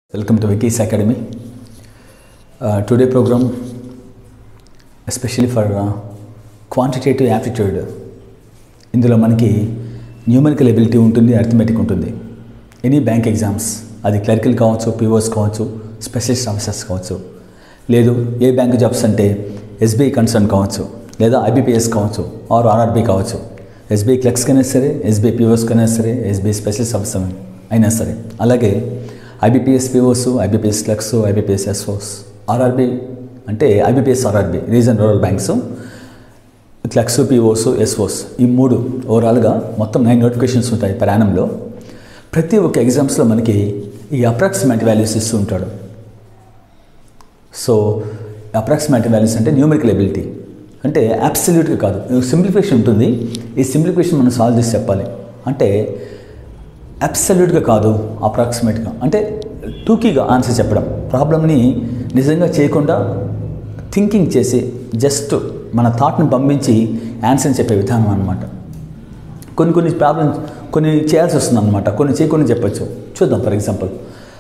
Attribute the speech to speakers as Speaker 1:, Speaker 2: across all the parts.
Speaker 1: Welcome to Wikis Academy. Uh, today program, especially for uh, quantitative aptitude, ఇందులో మనకి numerical ability ఉంటుంది arithmetic ఉంటుంది any bank exams అది clerical కావచ్చు POs కావచ్చు స్పెషలిస్ట్ ఆఫీసర్స్ కావచ్చు లేదు ఏ బ్యాంక్ జాబ్స్ అంటే ఎస్బీఐ కన్సర్న్ కావచ్చు లేదా ఐబీపీఎస్ కావచ్చు ఆర్ ఆర్ఆర్బీ కావచ్చు ఎస్బీఐ క్లర్క్స్ కైనా సరే ఎస్బీఐ పీఓస్ కైనా సరే ఎస్బీఐ స్పెషలిస్ట్ ఆఫీసర్ అయినా సరే అలాగే IBPS POs IBPS clerks IBPS SOs RRB అంటే IBPS RRB region rural banks clerks POs SOs ఈ మూడు ఓవరాల్గా మొత్తం నైన్ నోటిఫికేషన్స్ ఉంటాయి ప్రయాణంలో ప్రతి ఒక్క ఎగ్జామ్స్లో మనకి ఈ అప్రాక్సిమేట్ వాల్యూస్ ఇస్తూ ఉంటాడు సో అప్రాక్సిమేట్ వాల్యూస్ అంటే న్యూమరికల్ ఎబిలిటీ అంటే అబ్సల్యూట్గా కాదు సింప్లిఫికేషన్ ఉంటుంది ఈ సింప్లిఫికేషన్ మనం సాల్వ్ చేసి చెప్పాలి అంటే అబ్సల్యూట్గా కాదు అప్రాక్సిమేట్గా అంటే టూకీగా ఆన్సర్ చెప్పడం ప్రాబ్లమ్ని నిజంగా చేయకుండా థింకింగ్ చేసి జస్ట్ మన థాట్ని పంపించి ఆన్సర్ని చెప్పే విధానం అనమాట కొన్ని కొన్ని ప్రాబ్లమ్స్ కొన్ని చేయాల్సి వస్తుంది అనమాట కొన్ని చేయకుండా చెప్పొచ్చు చూద్దాం for example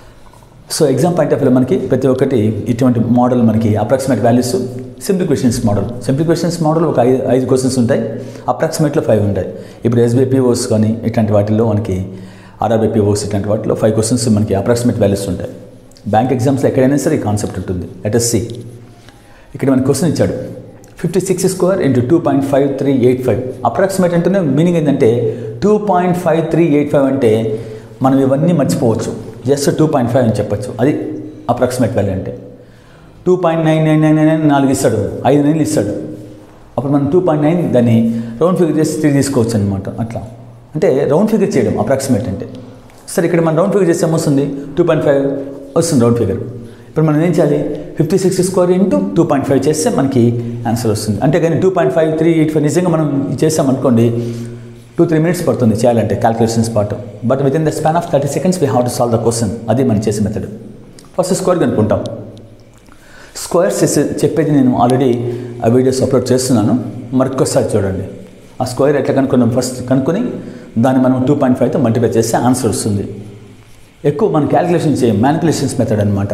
Speaker 1: so exam point of view మనకి ప్రతి ఒక్కటి ఇటువంటి మోడల్ మనకి approximate values simple questions model simple questions model ఒక ఐదు ఐదు క్వశ్చన్స్ ఉంటాయి అప్రాక్సిమేట్లో ఫైవ్ ఉంటాయి ఇప్పుడు ఎస్బీపీఓస్ కానీ ఇట్లాంటి వాటిల్లో మనకి ఆర్ఆర్బీపీఓస్ ఇట్లాంటి వాటిలో ఫైవ్ క్వశ్చన్స్ మనకి అప్రాక్సిమేట్ వాల్యూస్ ఉంటాయి బ్యాంక్ ఎగ్జామ్స్లో ఎక్కడైనా సరే ఈ కాన్సెప్ట్ ఉంటుంది లెట్ ఎస్ సి ఇక్కడ మనకి క్వశ్చన్ ఇచ్చాడు fifty six square into two point five three eight five approximate అంటేనే మీనింగ్ ఏంటంటే two point five three eight five అంటే మనం ఇవన్నీ మర్చిపోవచ్చు జస్ట్ టూ పాయింట్ ఫైవ్ అని చెప్పొచ్చు అది అప్రాక్సిమేట్ వాల్యూ అంటే two point nine nine nine nine నాలుగు ఇస్తాడు ఐదు నైన్లు ఇస్తాడు అప్పుడు మనం టూ పాయింట్ నైన్ దాన్ని రౌండ్ ఫిగర్ చేసి త్రీ తీసుకోవచ్చు అనమాట అట్లా అంటే రౌండ్ ఫిగర్ చేయడం అప్రాక్సిమేట్ అంటే సరే ఇక్కడ మనం రౌండ్ ఫిగర్ చేస్తే ఏమొస్తుంది టూ పాయింట్ ఫైవ్ వస్తుంది రౌండ్ ఫిగర్ ఇప్పుడు మనం ఏం చేయాలి fifty six square into two point five చేస్తే మనకి ఆన్సర్ వస్తుంది అంటే కానీ two point five three eight five నిజంగా మనం చేసామనుకోండి టూ త్రీ మినిట్స్ పడుతుంది చేయాలంటే calculations part but within the span of thirty seconds we have to solve the question అది మనం చేసే మెథడ్ ఫస్ట్ స్కోర్ కనుక్కుంటాం స్క్వేర్స్ చెప్పేది నేను ఆల్రెడీ ఆ వీడియోస్ అప్లోడ్ చేస్తున్నాను మరొకసారి చూడండి ఆ స్క్వేర్ ఎట్లా కనుక్కున్నాం ఫస్ట్ కనుక్కొని దాన్ని మనం టూ పాయింట్ ఫైవ్తో మల్టిప్లై చేస్తే ఆన్సర్ వస్తుంది ఎక్కువ మనం క్యాలిక్యులేషన్ చేయం మ్యానిపులేషన్స్ మెథడ్ అనమాట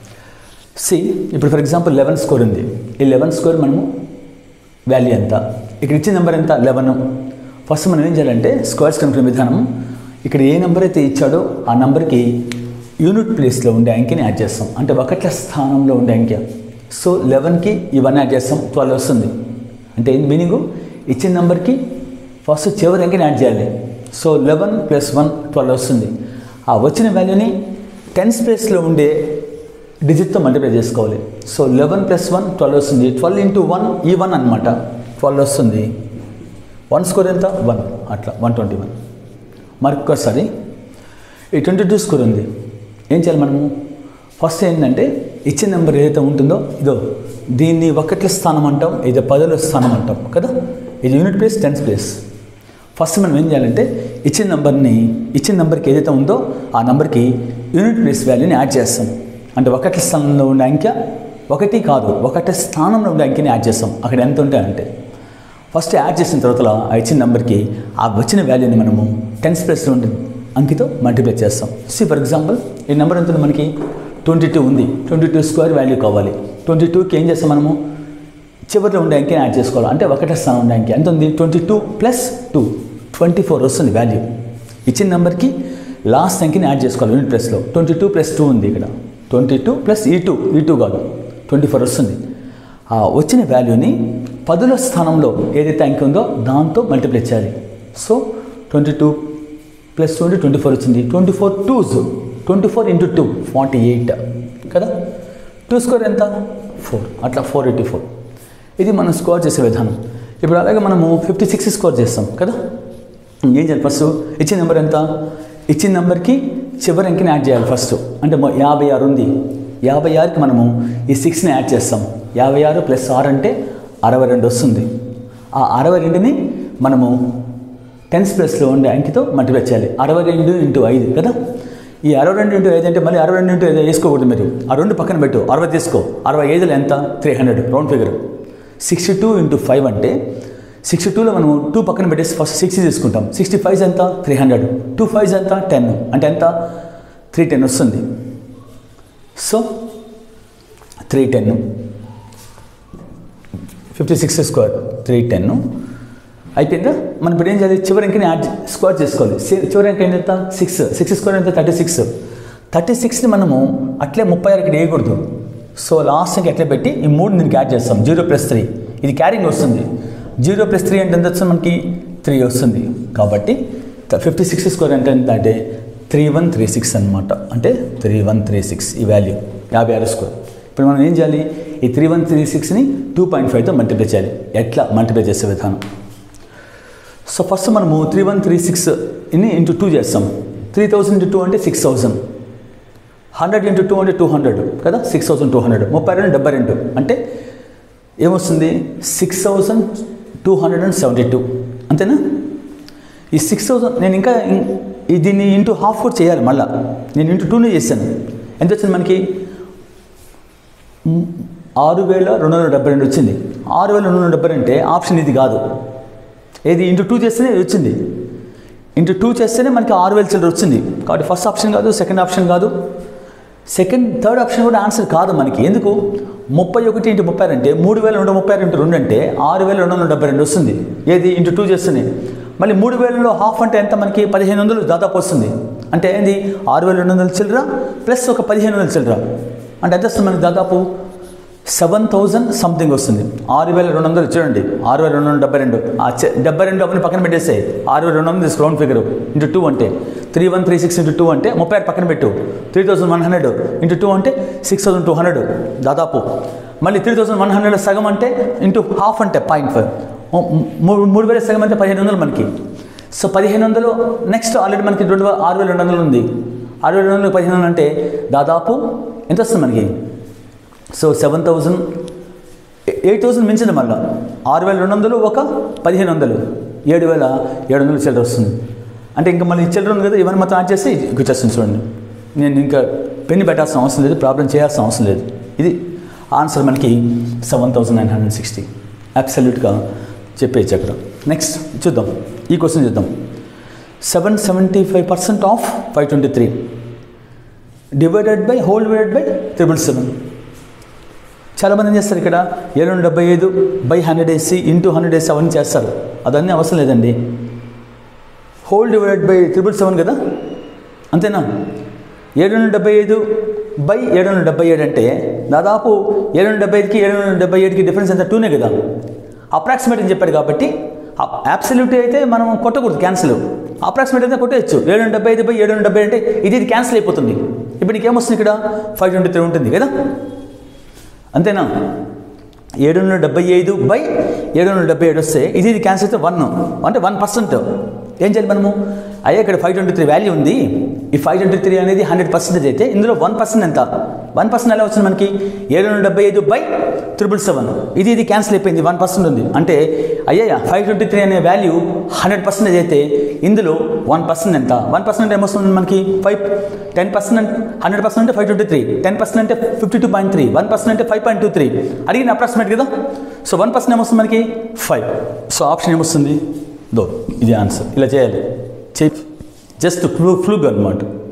Speaker 1: సి ఇప్పుడు ఫర్ ఎగ్జాంపుల్ లెవెన్ స్కోర్ ఉంది ఈ లెవెన్ స్కోర్ మనము వాల్యూ ఎంత ఇక్కడ ఇచ్చిన నెంబర్ ఎంత లెవెన్ ఫస్ట్ మనం ఏం చేయాలంటే స్క్వేర్స్ కనుక్కునే విధానం ఇక్కడ ఏ నెంబర్ అయితే ఇచ్చాడో ఆ నెంబర్కి యూనిట్ ప్లేస్లో ఉండే అంకెని యాడ్ చేస్తాం అంటే ఒకట్ల స్థానంలో ఉండే అంకె సో లెవెన్కి ఇవన్నీ యాడ్ చేస్తాం ట్వెల్వ్ వస్తుంది అంటే ఏం మీనింగు ఇచ్చిన నెంబర్కి ఫస్ట్ చివరి అంకెని యాడ్ చేయాలి so eleven plus one twelve వస్తుంది ఆ వచ్చిన వాల్యూని టెన్స్ ప్లేస్లో ఉండే డిజిట్తో మల్టిప్లై చేసుకోవాలి so eleven plus one twelve వస్తుంది ట్వెల్వ్ ఇంటూ వన్ ఈ వన్ అనమాట ట్వెల్వ్ వస్తుంది వన్ స్కోర్ ఎంత వన్ అట్లా వన్ ట్వంటీ వన్ మరొకసారి ఈ ట్వంటీ టూ స్కోర్ ఉంది ఏం చేయాలి మనము ఫస్ట్ ఏంటంటే ఇచ్చిన నెంబర్ ఏదైతే ఉంటుందో ఇదో దీన్ని ఒకట్ల స్థానం అంటాం ఇది పదుల స్థానం అంటాం కదా ఇది unit place tens place first మనం ఏం చేయాలంటే ఇచ్చిన నెంబర్ని ఇచ్చిన నెంబర్కి ఏదైతే ఉందో ఆ నెంబర్కి యూనిట్ ప్లేస్ వాల్యూని యాడ్ చేస్తాం అంటే ఒకటి స్థానంలో ఉండే అంకె ఒకటి కాదు ఒకటి స్థానంలో ఉండే అంకెని యాడ్ చేస్తాం అక్కడ ఎంత ఉంటే అంటే ఫస్ట్ యాడ్ చేసిన తర్వాత ఆ ఇచ్చిన నెంబర్కి ఆ వచ్చిన వాల్యూని మనము టెన్స్ ప్లస్లో ఉండే అంకితో మల్టిప్లై చేస్తాం సి ఫర్ ఎగ్జాంపుల్ ఈ నెంబర్ ఎంత ఉంది మనకి ట్వంటీ టూ ఉంది ట్వంటీ టూ స్క్వేర్ వాల్యూ కావాలి ట్వంటీ టూకి ఏం చేస్తాం మనము చివరిలో ఉండే అంకెని యాడ్ చేసుకోవాలి అంటే ఒకటే స్థానం ఉండే అంకె ఎంత ఉంది twenty two plus two twenty four వస్తుంది వాల్యూ ఇచ్చిన నెంబర్కి లాస్ట్ అంకెని యాడ్ చేసుకోవాలి యూనిట్ ప్లస్లో ట్వంటీ టూ ప్లస్ టూ ఉంది ఇక్కడ ట్వంటీ టూ ప్లస్ ఈ టూ ఈ టూ కాదు ట్వంటీ ఫోర్ వస్తుంది ఆ వచ్చిన వాల్యూని పదుల స్థానంలో ఏదైతే అంకె ఉందో దాంతో మల్టిప్లై చేయాలి so twenty two plus twenty twenty four వచ్చింది twenty four twos twenty four into two forty eight కదా టూ స్కోర్ ఎంత ఫోర్ అట్లా ఫోర్ ఎయిటీ ఫోర్ ఇది మనం స్కోర్ చేసే విధానం ఇప్పుడు అలాగే మనము ఫిఫ్టీ సిక్స్ స్కోర్ చేస్తాం కదా ఏం చేయాలి ఫస్ట్ ఇచ్చిన నెంబర్ ఎంత ఇచ్చిన నెంబర్కి చివరి అంకెని యాడ్ చేయాలి ఫస్ట్ అంటే మొ- యాభై ఆరు ఉంది యాభై ఆరుకి మనము ఈ సిక్స్ని యాడ్ చేస్తాం యాభై ఆరు ప్లస్ ఆరు అంటే అరవై రెండు వస్తుంది ఆ అరవై రెండుని మనము టెన్స్ ప్లస్లో ఉండే అంకితో మల్టిప్లై చేయాలి అరవై రెండు ఇంటూ ఐదు కదా ఈ అరవై రెండు ఇంటూ ఐదు అంటే మళ్ళీ అరవై రెండు ఇంటూ ఐదు వేసుకోకూడదు మీరు ఆ రెండు పక్కన పెట్టు అరవై తీసుకో అరవై ఐదులో ఎంత three hundred round figure sixty two into five అంటే సిక్స్టీ టూలో మనం టూ పక్కన పెట్టేసి ఫస్ట్ సిక్స్టీ తీసుకుంటాం సిక్స్టీ ఫైవ్ ఎంత త్రీ హండ్రెడ్ టూ ఫైవ్ ఎంత టెన్ అంటే ఎంత త్రీ టెన్ వస్తుంది so three ten fifty six square three ten అయిపోయిందా మనం ఇప్పుడు ఏం చేయాలి చివరి అంకెని యాడ్ స్క్వేర్ చేసుకోవాలి సి- చివరి అంక ఎంత సిక్స్ సిక్స్ స్క్వేర్ ఎంత థర్టీ సిక్స్ థర్టీ సిక్స్ని మనము అట్లే ముప్పై ఆరు ఇక్కడ వేయకూడదు సో లాస్ట్ అంక ఎట్లా పెట్టి ఈ మూడు దీనికి యాడ్ చేస్తాం జీరో ప్లస్ త్రీ ఇది క్యారింగ్ వస్తుంది జీరో ప్లస్ త్రీ అంటే ఎంత వస్తుంది మనకి త్రీ వస్తుంది కాబట్టి ఫిఫ్టీ సిక్స్ స్క్వేర్ అంటే ఎంత అంటే త్రీ వన్ త్రీ సిక్స్ అనమాట అంటే త్రీ వన్ త్రీ సిక్స్ ఈ వాల్యూ యాభై ఆరు స్క్వేర్ ఇప్పుడు మనం ఏం చేయాలి ఈ త్రీ వన్ త్రీ సిక్స్ని టూ పాయింట్ ఫైవ్తో మల్టిప్లై చేయాలి ఎట్లా మల్టిప్లై చేసే విధానం సో ఫస్ట్ మనము త్రీ వన్ త్రీ సిక్స్ ఇన్ని ఇంటూ టూ చేస్తాం త్రీ థౌసండ్ ఇంటూ టూ అంటే six thousand hundred into two అంటే టూ హండ్రెడ్ కదా సిక్స్ థౌసండ్ టూ హండ్రెడ్ ముప్పై రెండు డెబ్బై రెండు అంటే ఏమొస్తుంది six thousand two hundred and seventy two అంతేనా ఈ సిక్స్ థౌసండ్ నేను ఇంకా ఇం- ఈ దీన్ని ఇంటూ హాఫ్ కూడా చేయాలి మళ్ళా నేను ఇంటూ టూనే చేశాను ఎంత వచ్చింది మనకి మ్, ఆరు వేల రెండు వందల డెబ్బై రెండు వచ్చింది ఆరు వేల రెండు వందల డెబ్బై రెండు అంటే ఆప్షన్ ఇది కాదు ఏది ఇంటూ టూ చేస్తేనే ఇది వచ్చింది ఇంటూ టూ చేస్తేనే మనకి ఆరు వేల చిల్లర వచ్చింది కాబట్టి ఫస్ట్ ఆప్షన్ కాదు సెకండ్ ఆప్షన్ కాదు సెకండ్ థర్డ్ ఆప్షన్ కూడా ఆన్సర్ కాదు మనకి ఎందుకు ముప్పై ఒకటి ఇంటూ ముప్పై అంటే మూడు వేల రెండు వందల ముప్పై ఆరు ఇంటూ రెండు అంటే ఆరు వేల రెండు వందల డెబ్బై రెండు వస్తుంది ఏది ఇంటూ టూ చేస్తుంది మళ్ళీ మూడు వేలలో హాఫ్ అంటే ఎంత మనకి పదిహేను వందలు దాదాపు వస్తుంది అంటే ఏంది ఆరు వేల రెండు వందల చిల్లర ప్లస్ ఒక పదిహేను వందల చిల్లర అంటే ఎంత వస్తుంది మనకి దాదాపు సెవెన్ థౌజండ్ సంథింగ్ వస్తుంది ఆరు వేల రెండు వందలు చూడండి ఆరు వేల రెండు వందల డెబ్బై రెండు ఆ చె- డెబ్బై రెండు అవన్నీ పక్కన పెట్టేస్తే ఆరు వేల రెండు వందలు తీసు రౌండ్ ఫిగర్ ఇంటూ టూ అంటే three one three six into two అంటే ముప్పై ఆరు పక్కన పెట్టు three thousand one hundred into two అంటే సిక్స్ థౌసండ్ టూ హండ్రెడ్ దాదాపు మళ్ళీ త్రీ థౌసండ్ వన్ హండ్రెడ్ సగం అంటే ఇంటూ హాఫ్ అంటే పాయింట్ ఫైవ్ మూడు మూడు వేల సగం అంటే పదిహేను వందలు మనకి సో పదిహేను వందలు నెక్స్ట్ ఆల్రెడీ మనకి రెండు వే- ఆరు వేల రెండు వందలు ఉంది ఆరు వేల రెండు వందలు పదిహేను వందలు అంటే దాదాపు ఎంత వస్తుంది మనకి so seven thousand eight thousand మించింది మళ్ళీ ఆరు వేల రెండు వందలు ఒక పదిహేను వందలు ఏడు వేల ఏడు వందలు చిల్లర వస్తుంది అంటే ఇంకా మళ్ళీ చిల్లర ఉంది కదా ఇవన్నీ మొత్తం యాడ్ చేసి వచ్చేస్తుంది చూడండి నేను ఇంకా పెన్ను పెట్టాల్సిన అవసరం లేదు ప్రాబ్లం చేయాల్సిన అవసరం లేదు ఇది ఆన్సర్ మనకి seven thousand nine hundred sixty అబ్సల్యూట్గా చెప్పేయచ్చు అక్కడ నెక్స్ట్ చూద్దాం ఈ క్వశ్చన్ చూద్దాం seven seventy five percent of five twenty three divided by whole divided by triple seven చాలామంది ఏం చేస్తారు ఇక్కడ ఏడు వందల డెబ్బై ఐదు బై హండ్రెడ్ వేసి ఇంటూ హండ్రెడ్ వేసి అవన్నీ చేస్తారు అదన్నీ అవసరం లేదండి whole divided by triple seven కదా అంతేనా ఏడు వందల డెబ్బై ఐదు బై ఏడు వందల డెబ్బై ఏడు అంటే దాదాపు ఏడు వందల డెబ్బై ఐదుకి ఏడు వందల డెబ్బై ఏడుకి డిఫరెన్స్ ఎంత టూనే కదా అప్రాక్సిమేట్ అని చెప్పాడు కాబట్టి అబ్సల్యూట్ అయితే మనం కొట్టకూడదు క్యాన్సిల్ అప్రాక్సిమేట్ అయితే కొట్టేయచ్చు ఏడు వందల డెబ్బై ఐదు బై ఏడు వందల డెబ్బై అంటే ఇది ఇది క్యాన్సిల్ అయిపోతుంది ఇప్పుడు నీకు ఏమొస్తుంది ఇక్కడ ఫైవ్ ట్వంటీ త్రీ ఉంటుంది కదా అంతేనా ఏడు వందల డెబ్బై ఐదు బై ఏడు వందల డెబ్బై ఏడు వస్తే ఇది ఇది క్యాన్సిల్ అయితే వన్ అంటే వన్ పర్సెంట్ ఏం చేయాలి మనము అయ్యా ఇక్కడ ఫైవ్ ట్వంటీ త్రీ వాల్యూ ఉంది ఈ ఫైవ్ ట్వంటీ త్రీ అనేది హండ్రెడ్ పర్సెంటేజ్ అయితే ఇందులో వన్ పర్సెంట్ ఎంత వన్ పర్సెంట్ ఎలా వచ్చింది మనకి ఏడు వందల డెబ్బై ఐదు బై త్రిబుల్ సెవెన్ ఇది ఇది క్యాన్సిల్ అయిపోయింది వన్ పర్సెంట్ ఉంది అంటే అయ్యా ఫైవ్ ట్వంటీ త్రీ అనే వాల్యూ హండ్రెడ్ పర్సెంటేజ్ అయితే ఇందులో వన్ పర్సెంట్ ఎంత వన్ పర్సెంట్ ఏమొస్తుంది మనకి five ten percent hundred percent అంటే five twenty three ten percent అంటే fifty two point three one percent అంటే ఫైవ్ పాయింట్ టూ త్రీ అడిగిన అప్రాక్సిమేట్ కదా సో వన్ పర్సెంట్ ఏమొస్తుంది మనకి ఫైవ్ సో ఆప్షన్ ఏమొస్తుంది దో ఇది ఆన్సర్ ఇలా చేయాలి చే జస్ట్ ఫ్లూ ఫ్లూగ్ అనమాట